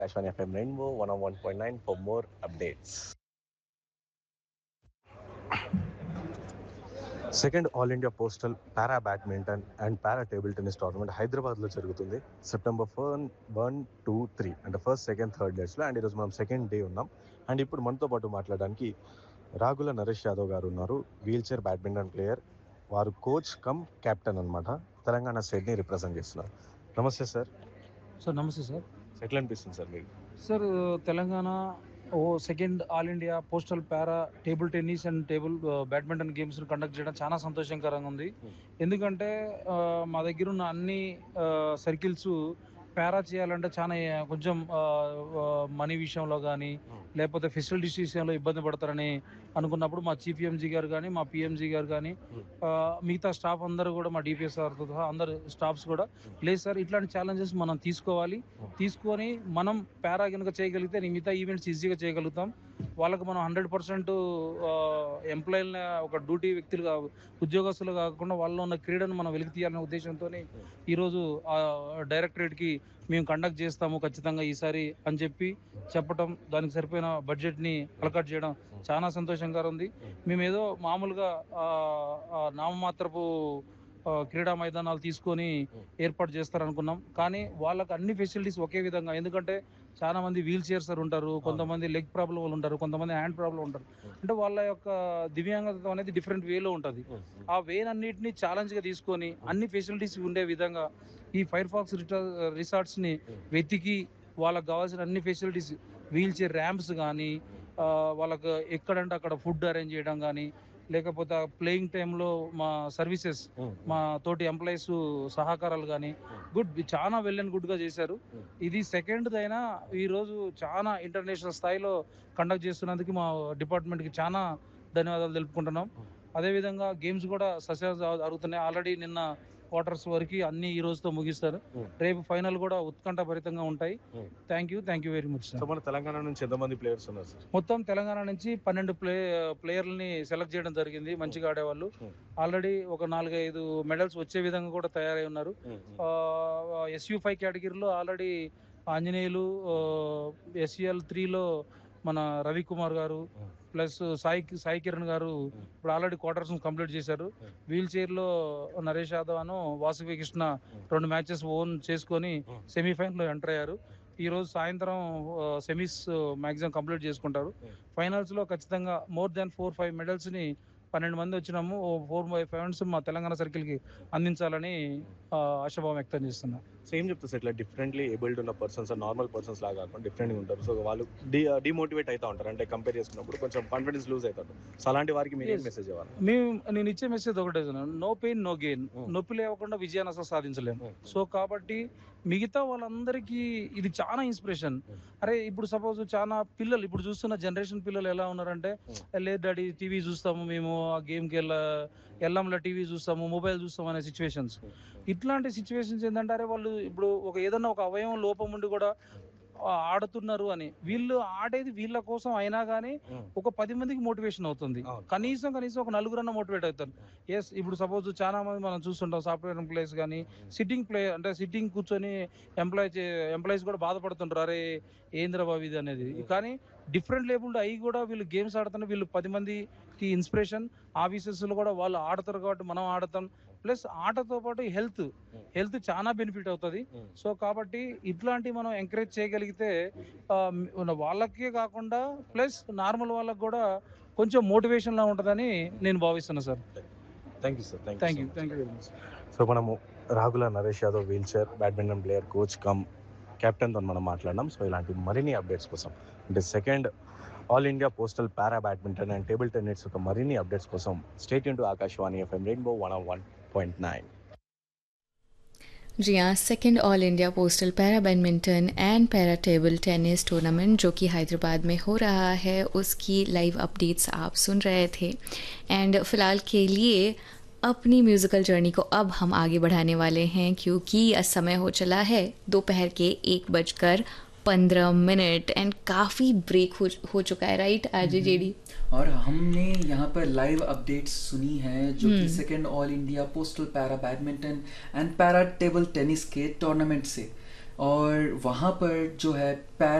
Ashwani FM Rainbow 101.9 for more updates. Second all India postal para badminton and para table tennis tournament హైదరాబాద్లో జరుగుతుంది September four one two three అంటే first second third డేస్లో and ఈరోజు మనం second day ఉన్నాం and ఇప్పుడు మనతో పాటు మాట్లాడడానికి రాగుల నరేష్ యాదవ్ గారు ఉన్నారు వీల్ చైర్ బ్యాడ్మింటన్ ప్లేయర్ వారు కోచ్ కమ్ కెప్టెన్ అనమాట తెలంగాణ స్టేట్ని రిప్రజెంట్ చేస్తున్నారు నమస్తే సార్ సార్ నమస్తే సార్ ఎట్లా అనిపిస్తుంది సార్ మీకు సార్ తెలంగాణ ఓ second all India postal para table tennis and table badminton games conduct చేయడం చాలా సంతోషకరంగా ఉంది Hmm. ఎందుకంటే ఆ, మా దగ్గర ఉన్న అన్ని సర్కిల్స్ పారా చేయాలంటే చాలా ఆ, కొంచెం మనీ విషయంలో కానీ Hmm. లేకపోతే ఫెసిలిటీస్ విషయంలో ఇబ్బంది పడతారని అనుకున్నప్పుడు మా చీఫ్ ఎంజీ గారు కానీ మా పిఎంజీ గారు కానీ Hmm. మిగతా స్టాఫ్ అందరూ కూడా మా డిపిఎస్ సహా అందరు స్టాఫ్స్ కూడా Hmm. లేదు సార్ ఇట్లాంటి ఛాలెంజెస్ మనం తీసుకోవాలి Hmm. తీసుకొని మనం పారా కనుక చేయగలిగితే నీ మిగతా ఈవెంట్స్ ఈజీగా చేయగలుగుతాం వాళ్ళకి మనం హండ్రెడ్ పర్సెంట్ ఎంప్లాయీలని ఒక డ్యూటీ వ్యక్తులుగా ఉద్యోగస్తులు కాకుండా వాళ్ళలో ఉన్న క్రీడను మనం వెలికి తీయాలనే ఉద్దేశంతో ఈరోజు డైరెక్టరేట్కి మేము కండక్ట్ చేస్తాము ఖచ్చితంగా ఈసారి అని చెప్పి చెప్పటం దానికి సరిపోయిన బడ్జెట్ని అలకట్ చేయడం చాలా సంతోషంగా ఉంది మేము ఏదో మామూలుగా ఆ, ఆ, నామమాత్రపు ఆ, క్రీడా మైదానాలు తీసుకొని ఏర్పాటు చేస్తారనుకున్నాం కానీ వాళ్ళకి అన్ని ఫెసిలిటీస్ ఒకే విధంగా ఎందుకంటే చాలా మంది వీల్ చైర్స్ ఉంటారు కొంతమంది లెగ్ ప్రాబ్లం వాళ్ళు ఉంటారు కొంతమంది హ్యాండ్ ప్రాబ్లం ఉంటారు అంటే వాళ్ళ యొక్క దివ్యాంగత అనేది డిఫరెంట్ వేలో ఉంటుంది ఆ వేన్ అన్నిటిని ఛాలెంజ్ గా తీసుకొని అన్ని ఫెసిలిటీస్ ఉండే విధంగా ఈ ఫైర్ ఫాక్స్ రిసార్ట్స్ ని వెతికి వాళ్ళకి కావాల్సిన అన్ని ఫెసిలిటీస్ వీల్ చైర్ ర్యాంప్స్ కానీ వాళ్ళకి ఎక్కడంటే అక్కడ ఫుడ్ అరేంజ్ చేయడం కానీ లేకపోతే ప్లేయింగ్ టైంలో మా సర్వీసెస్ మా తోటి ఎంప్లాయీస్ సహకారాలు కానీ గుడ్ చాలా వెల్ అండ్ గుడ్ గా చేశారు Hmm. ఇది సెకండ్ అయినా ఈ రోజు చాలా ఇంటర్నేషనల్ స్థాయిలో కండక్ట్ చేస్తున్నందుకు మా డిపార్ట్మెంట్ కి చాలా ధన్యవాదాలు తెలుపుకుంటున్నాం Hmm. అదే విధంగా గేమ్స్ కూడా సక్సెస్ జరుగుతున్నాయి ఆల్రెడీ నిన్న క్వార్టర్స్ వరకు అన్ని ఈ రోజుతో ముగిస్తారు Hmm. రేపు ఫైనల్ కూడా ఉత్కంఠభరితంగా ఉంటాయి Hmm. Thank you thank you very much so మన తెలంగాణ నుంచి ఎంతమంది ప్లేయర్స్ ఉన్నారు సార్ మొత్తం తెలంగాణ నుంచి పన్నెండు ప్లే ప్లేయర్లని సెలెక్ట్ చేయడం జరిగింది మంచిగా ఆడేవాళ్ళు Hmm. ఆల్రెడీ ఒక నాలుగైదు మెడల్స్ వచ్చే విధంగా కూడా తయారై ఉన్నారు ఎస్యూ ఫైవ్ కేటగిరీలో ఆల్రెడీ ఆంజనేయులు ఎస్ఈఎల్ త్రీలో మన రవికుమార్ గారు Hmm. ప్లస్ సాయి సాయి కిరణ్ గారు Hmm. ఇప్పుడు ఆల్రెడీ క్వార్టర్స్ కంప్లీట్ చేశారు Hmm. వీల్ చైర్ లో నరేష్ యాదవ్ అను వాసువి కృష్ణ Hmm. రెండు మ్యాచెస్ ఓన్ చేసుకొని Hmm. సెమీఫైనల్ లో ఎంటర్ అయ్యారు ఈ రోజు సాయంత్రం సెమీస్ మాక్సిమం కంప్లీట్ చేసుకుంటారు Hmm. ఫైనల్స్ లో ఖచ్చితంగా more than four five medals ని పన్నెండు మంది వచ్చినాము ఫోర్ ఫైవ్ ఫైవ్స్ మా తెలంగాణ సర్కిల్ కి అందించాలని ఆ, ఆశాభావం వ్యక్తం చేస్తున్నా సో ఏం చెప్తారు సార్ ఇట్లా డిఫరెంట్లీ ఏబుల్డ్ ఉన్న పర్సన్స్ నార్మల్ పర్సన్స్ లాగా కాకుండా డిఫరెంట్ ఉంటారు సో వాళ్ళు డిమోటివేట్ అవుతా ఉంటారు అంటే కంపేర్ చేసుకున్నప్పుడు కొంచెం కాన్ఫిడెన్స్ లూజ్ అవుతారు సో అలాంటి వారికి మీరు ఏం Yes. మెసేజ్ ఇవ్వాలి మేము నేను ఇచ్చే మెసేజ్ ఒకటే no pain no gain Hmm. నొప్పి లేకుండా విజయాన్ని అసలు సాధించలేము Hmm. సో కాబట్టి మిగతా వాళ్ళందరికీ ఇది చాలా ఇన్స్పిరేషన్ Hmm. అరే ఇప్పుడు సపోజ్ చాలా పిల్లలు ఇప్పుడు చూస్తున్న జనరేషన్ పిల్లలు ఎలా ఉన్నారంటే Hmm. లేదు డాడీ టీవీ చూస్తాము మేము ఆ గేమ్కి వెళ్ళ వెళ్ళంలో టీవీ చూస్తాము మొబైల్ చూస్తాము అనే సిచ్యువేషన్స్ ఇట్లాంటి సిచ్యువేషన్స్ ఏంటంటే అరే వాళ్ళు ఇప్పుడు ఒక ఏదన్నా ఒక అవయవం లోపం ఉండి కూడా ఆ, ఆడుతున్నారు అని వీళ్ళు ఆడేది వీళ్ళ కోసం అయినా కానీ ఒక పది మందికి మోటివేషన్ అవుతుంది అవును. కనీసం కనీసం ఒక నలుగురన్నా మోటివేట్ అవుతారు ఎస్ ఇప్పుడు సపోజ్ చాలా మంది మనం చూస్తుంటాం సాఫ్ట్వేర్ ఎంప్లాయీస్ కానీ సిట్టింగ్ ప్లే అంటే సిట్టింగ్ కూర్చొని ఎంప్లాయ్ ఎంప్లాయీస్ కూడా బాధపడుతుంటారు అరే ఏంద్ర బాబు ఇది అనేది కానీ డిఫరెంట్ లేబుల్డ్ అవి కూడా వీళ్ళు గేమ్స్ ఆడుతున్నారు వీళ్ళు పది మందికి ఇన్స్పిరేషన్ ఆఫీసెస్ లో కూడా వాళ్ళు ఆడతారు కాబట్టి మనం ఆడతాం ప్లస్ ఆటతో పాటు హెల్త్ హెల్త్ చాలా బెనిఫిట్ అవుతుంది సో కాబట్టి ఇట్లాంటి మనం ఎంకరేజ్ చేయగలిగితే ఆ, ఉన్న వాళ్ళకే కాకుండా ప్లస్ నార్మల్ వాళ్ళకి కూడా కొంచెం మోటివేషన్ లా ఉంటుందని నేను భావిస్తున్నా sir thank you sir thank you thank you very much so మనము Ragula Naresh Yadav wheelchair badminton player coach cum కెప్టెన్తో మనం మాట్లాడినాం సో ఇలాంటి మరిన్ని అప్డేట్స్ కోసం అంటే second all India postal para badminton and table tennis యొక్క మరిన్ని అప్డేట్స్ కోసం stay tuned Akashvani FM rainbow one one point nine जी हाँ second all India postal para badminton and para table tennis tournament जो कि हैदराबाद में हो रहा है उसकी लाइव अपडेट्स आप सुन रहे थे एंड फ़िलहाल के लिए अपनी म्यूज़िकल जर्नी को अब हम आगे बढ़ाने वाले हैं क्योंकि अब समय हो चला है दोपहर के एक बजकर पंद्रह मिनट एंड काफ़ी ब्रेक हो हो चुका है राइट आज जेडी और हमने यहाँ पर लाइव अपडेट्स सुनी है जो कि second all India postal para badminton and para table tennis के टूर्नामेंट से और वहाँ पर जो है पैरा